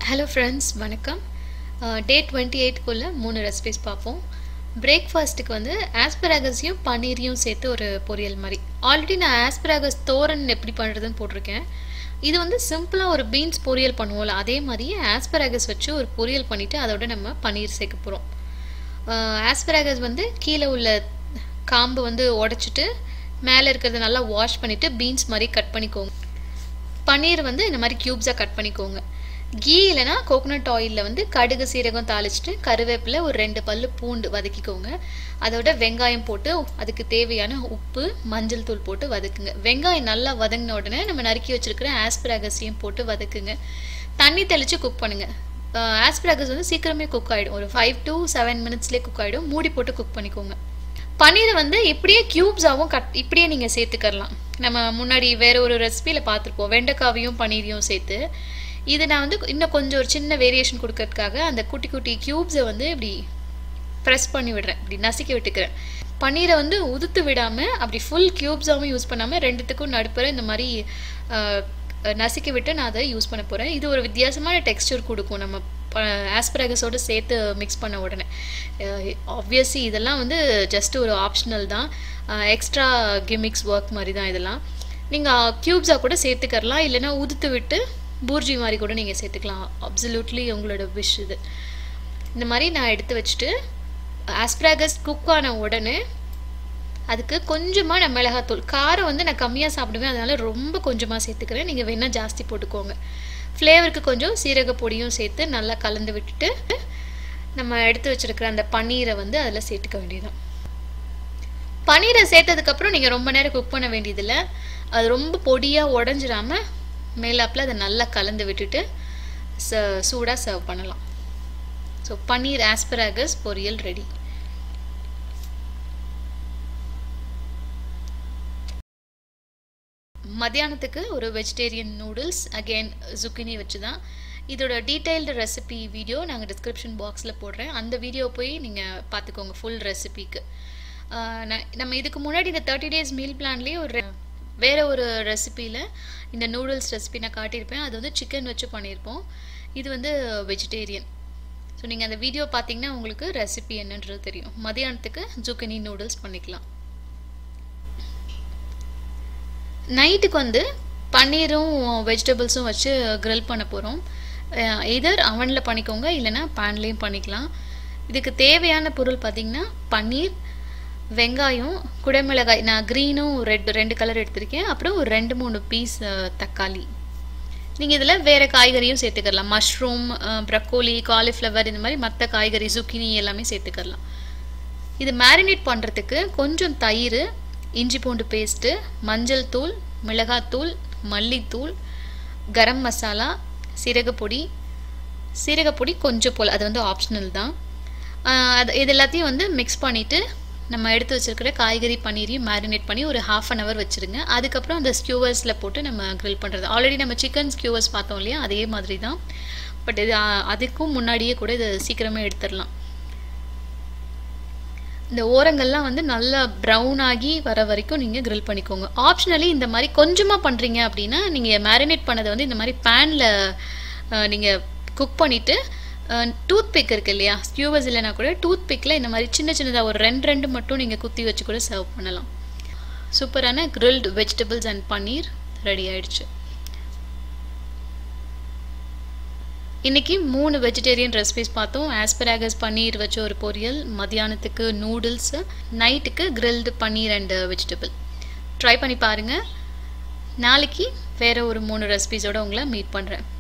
hello friends வணக்கம் day twenty எயிட்குள்ளே மூணு recipes பார்ப்போம் பிரேக்ஃபாஸ்ட்டுக்கு வந்து ஆஸ்பராகஸையும் பன்னீரையும் சேர்த்து ஒரு பொரியல் மாதிரி ஆல்ரெடி நான் ஆஸ்பராகஸ் தோரன் எப்படி பண்ணுறதுன்னு போட்டிருக்கேன் இது வந்து சிம்பிளாக ஒரு பீன்ஸ் பொரியல் பண்ணுவோம்ல அதே மாதிரி ஆஸ்பராகஸ் வச்சு ஒரு பொரியல் பண்ணிவிட்டு அதோட நம்ம பன்னீர் சேர்க்க போகிறோம் ஆஸ்பராகஸ் வந்து கீழே உள்ள காம்பு வந்து உடச்சிட்டு மேலே இருக்கிறத நல்லா வாஷ் பண்ணிவிட்டு பீன்ஸ் மாதிரி கட் பண்ணிக்கோங்க பன்னீர் வந்து இந்த மாதிரி க்யூப்ஸாக கட் பண்ணிக்கோங்க கீ இல்லைனா கோகோனட் ஆயிலில் வந்து கடுகு சீரகம் தாளிச்சிட்டு கருவேப்பிலை ஒரு ரெண்டு பல்லு பூண்டு வதக்கிக்கோங்க அதோட வெங்காயம் போட்டு அதுக்கு தேவையான உப்பு மஞ்சள் தூள் போட்டு வதக்குங்க வெங்காயம் நல்லா வதங்கின உடனே நம்ம நறுக்கி வச்சிருக்கிற ஆஸ்பிராகஸையும் போட்டு வதக்குங்க தண்ணி தெளித்து குக் பண்ணுங்கள் ஆஸ்பிராகஸ் வந்து சீக்கிரமே குக் ஆகிடும் ஒரு ஃபைவ் டு செவன் மினிட்ஸ்லேயே குக் ஆகிடும் மூடி போட்டு குக் பண்ணிக்கோங்க பன்னீரை வந்து இப்படியே க்யூப்ஸாகவும் கட் இப்படியே நீங்கள் சேர்த்துக்கலாம் நம்ம முன்னாடி வேற ஒரு ரெசிபியில் பார்த்துருப்போம் வெண்டைக்காவையும் பன்னீரையும் சேர்த்து இது நான் வந்து இன்னும் கொஞ்சம் ஒரு சின்ன வேரியேஷன் கொடுக்கறதுக்காக அந்த குட்டி குட்டி க்யூப்ஸை வந்து இப்படி ப்ரெஸ் பண்ணி விடுறேன் இப்படி நசுக்கி விட்டுக்கிறேன் பன்னீரை வந்து உதுத்து விடாமல் அப்படி ஃபுல் க்யூப்ஸாகவும் யூஸ் பண்ணாமல் ரெண்டுத்துக்கும் நடுப்புற இந்த மாதிரி நசுக்கி விட்டு நான் அதை யூஸ் பண்ண போகிறேன் இது ஒரு வித்தியாசமான டெக்ஸ்டர் கொடுக்கும் நம்ம ஆஸ்பராகஸோடு சேர்த்து மிக்ஸ் பண்ண உடனே ஆப்வியஸ்லி இதெல்லாம் வந்து ஜஸ்ட் ஒரு ஆப்ஷனல் தான் எக்ஸ்ட்ரா கிமிக்ஸ் ஒர்க் மாதிரி தான் இதெல்லாம் நீங்கள் க்யூப்ஸாக கூட சேர்த்துக்கரலாம் இல்லைன்னா உதுத்து விட்டு பூர்ஜி மாதிரி கூட நீங்கள் சேர்த்துக்கலாம் அப்சல்யூட்லி உங்களோட விஷ் இது இந்த மாதிரி நான் எடுத்து வச்சுட்டு ஆஸ்பிராகஸ் குக் ஆன உடனே அதுக்கு கொஞ்சமாக நான் மிளகாத்தூள் காரம் வந்து நான் கம்மியாக சாப்பிடுவேன் அதனால் ரொம்ப கொஞ்சமாக சேர்த்துக்கிறேன் நீங்கள் வேணால் ஜாஸ்தி போட்டுக்கோங்க ஃப்ளேவருக்கு கொஞ்சம் சீரக பொடியும் சேர்த்து நல்லா கலந்து விட்டுட்டு நம்ம எடுத்து வச்சுருக்கிற அந்த பன்னீரை வந்து அதில் சேர்த்துக்க வேண்டியதுதான் பன்னீரை சேர்த்ததுக்கப்புறம் நீங்கள் ரொம்ப நேரம் குக் பண்ண வேண்டியதில்லை அது ரொம்ப பொடியாக உடஞ்சிடாமல் மேலாப்பில் அதை நல்லா கலந்து விட்டுட்டு ச சூடாக சர்வ் பண்ணலாம் ஸோ பன்னீர் ஆஸ்பராகஸ் பொரியல் ரெடி மத்தியானத்துக்கு ஒரு வெஜிடேரியன் நூடுல்ஸ் அகெயின் ஜுக்கினி வச்சு தான் இதோட டீட்டெயில்டு ரெசிபி வீடியோ நாங்கள் டிஸ்கிரிப்ஷன் பாக்ஸில் போடுறேன் அந்த வீடியோ போய் நீங்கள் பார்த்துக்கோங்க ஃபுல் ரெசிபிக்கு நம்ம இதுக்கு முன்னாடி இந்த தேர்ட்டி டேஸ் மீல் பிளான்லேயே ஒரு வேறு ஒரு ரெசிப்பியில் இந்த நூடுல்ஸ் ரெசிபி நான் காட்டியிருப்பேன் அது வந்து சிக்கன் வச்சு பண்ணியிருப்போம் இது வந்து வெஜிடேரியன் ஸோ நீங்கள் அந்த வீடியோ பார்த்தீங்கன்னா உங்களுக்கு ரெசிபி என்னன்றது தெரியும் மதியானத்துக்கு ஜுக்கினி நூடுல்ஸ் பண்ணிக்கலாம் நைட்டுக்கு வந்து பன்னீரும் வெஜிடபிள்ஸும் வச்சு க்ரில் பண்ண போகிறோம் எதர் அவனில் பண்ணிக்கோங்க இல்லைனா பேன்லேயும் பண்ணிக்கலாம் இதுக்கு தேவையான பொருள் பார்த்திங்கன்னா பன்னீர் வெங்காயம் குடமிளகாய் நான் க்ரீனும் ரெட் ரெண்டு கலர் எடுத்திருக்கேன் அப்புறம் ஒரு ரெண்டு மூணு பீஸ் தக்காளி நீங்கள் இதில் வேறு காய்கறியும் சேர்த்துக்கலாம் மஷ்ரூம் ப்ரக்கோலி காலிஃப்ளவர் இந்த மாதிரி மற்ற காய்கறி சுக்கினி எல்லாமே சேர்த்துக்கலாம் இது மேரினேட் பண்ணுறதுக்கு கொஞ்சம் தயிர் இஞ்சி பூண்டு பேஸ்ட்டு மஞ்சள் தூள் மிளகாத்தூள் மல்லித்தூள் கரம் மசாலா சீரகப்பொடி சீரகப்பொடி கொஞ்சம் போல் அது வந்து ஆப்ஷனல் தான் அது இது எல்லாத்தையும் வந்து மிக்ஸ் பண்ணிவிட்டு நம்ம எடுத்து வச்சுருக்கிற காய்கறி பன்னீரையும் மேரினேட் பண்ணி ஒரு ஹாஃப் அன் ஹவர் வச்சுருங்க அதுக்கப்புறம் அந்த ஸ்கியூவர்ஸில் போட்டு நம்ம க்ரில் பண்ணுறது ஆல்ரெடி நம்ம சிக்கன் ஸ்கியூவர்ஸ் பார்த்தோம் இல்லையா அதே மாதிரி தான் பட் இது அதுக்கும் முன்னாடியே கூட இதை சீக்கிரமே எடுத்துடலாம் இந்த ஓரங்கள்லாம் வந்து நல்லா ப்ரௌன் ஆகி வர வரைக்கும் நீங்கள் க்ரில் பண்ணிக்கோங்க ஆப்ஷனலி இந்த மாதிரி கொஞ்சமாக பண்ணுறீங்க அப்படின்னா நீங்கள் மேரினேட் பண்ணதை வந்து இந்த மாதிரி பேனில் நீங்கள் குக் பண்ணிவிட்டு டூத் பிக் இருக்கு இல்லையா ஸ்கியூவர்ஸ் இல்லைனா கூட டூத் பிக்கில் இந்த மாதிரி சின்ன சின்னதாக ஒரு ரெண்டு ரெண்டு மட்டும் நீங்கள் குத்தி வச்சு கூட சர்வ் பண்ணலாம் சூப்பரான grilled vegetables and paneer ready ஆயிடுச்சு இன்றைக்கி மூணு வெஜிடேரியன் ரெசிபிஸ் பார்த்தோம் ஆஸ்பராகஸ் பன்னீர் வச்ச ஒரு பொரியல் மத்தியானத்துக்கு நூடுல்ஸு நைட்டுக்கு grilled paneer and vegetable try பண்ணி பாருங்கள் நாளைக்கு வேறு ஒரு மூணு ரெசிபிஸோடு உங்களை மீட் பண்ணுறேன்